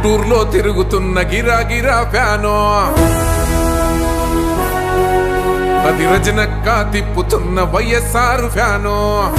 గుంటూరులో తిరుగుతున్న గిరా గిరా ఫ్యాను అది రజనక్క తిప్పుతున్న వైఎస్ఆర్ ఫ్యాను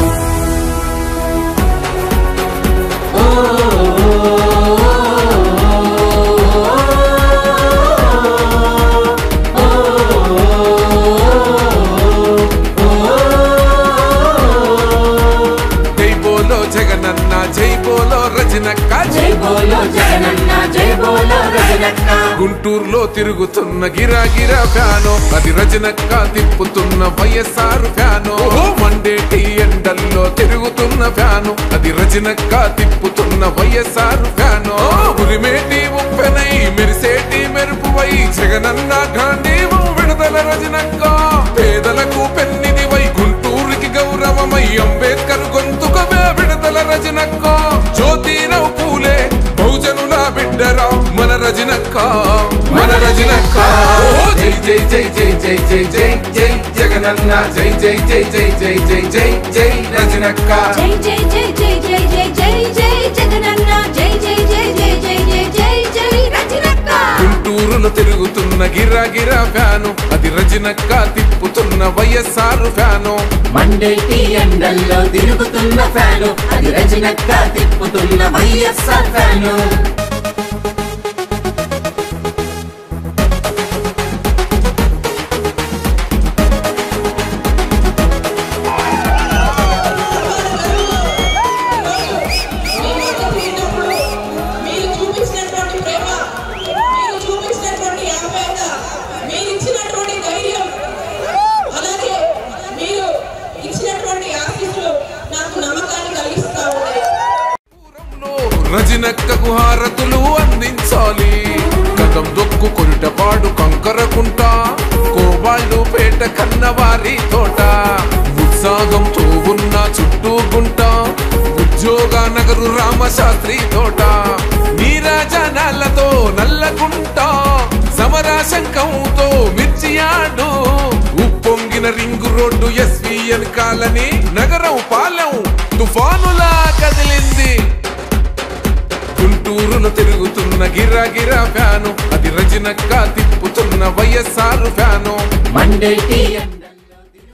జై బోలో జగనన్న జై బోలో రజనక్క జై బోలో జగనన్న జై బోలో రజనక్క గుంటూరులో తిరుగుతున్న గిరా గిరా ఫ్యాను అది రజనక్క తిప్పుతున్న వైఎస్ఆర్ ఫ్యాను మండేటి ఎండల్లో తిరుగుతున్న ఫ్యాను అది రజనక్క తిప్పుతున్న వైఎస్ఆర్ ఫ్యాను ఉరిమేటి ఉప్పెనై మెరిసేటి మెరుపువై జగనన్న గాంధీవు విడుదల రజనక్క పేదలకు పెన్నిదివై గుంటూరుకి గౌరవమై అంబేద్కర్ గొంతుకవే విడుదల రజనక్క జ్యోతిరావు పూలే బహుజనుల బిడ్డరా మన రజనక్క మన రజనక్క ఓ జై జై జై జై జై జై జై జై జగనన్న జై జై జై జై జై జై జై జై రజనక్క జై జై జై జై జై జై జై జై జగనన్న జై జై జై జై జై జై జై జై రజనక్క గుంటూరులో తిరుగుతున్న గిరా గిరా ఫ్యాను అది రజనక్క తిప్పుతున్న వైఎస్ఆర్ ఫ్యాను మండేటి ఎండల్లో తిరుగుతున్న ఫ్యాను అది రజనక్క తిప్పుతున్న వైఎస్ఆర్ ఫ్యాను మీరు చూపించినటువంటి ప్రేమ మీరు చూపించినటువంటి ఆప్యాయత మీరు ఇచ్చినటువంటి ధైర్యం అలాగే మీరు ఇచ్చినటువంటి ఆశీస్సులు నాకు నమ్మకాన్ని కలిగిస్తా ఉన్నాయి పురంలో రజనక్కకు హారతులు అందించాలి గగం దొక్కు కొరిటపాడు కంకరకుంట కోబాళ్ళు పేట కన్నవారి తోట ఉత్సాహంతో ఉన్న చుట్టూ గుంట ఉద్యోగ నగరు రామశాస్త్రి తోట నీరాజనాలతో నల్లగుంట సమరా శంఖంతో మిర్చియాడు ఉప్పొంగిన రింగు రోడ్డు ఎస్విఎన్ కాలని నగరం పాలెం తుఫానులా కదిలింది గుంటూరులో తిరుగుతున్న గిరా గిరా ఫ్యాను అది రజనక్క తిప్పుతున్న వైఎస్ఆర్ ఫ్యాను మండేటి ఎండ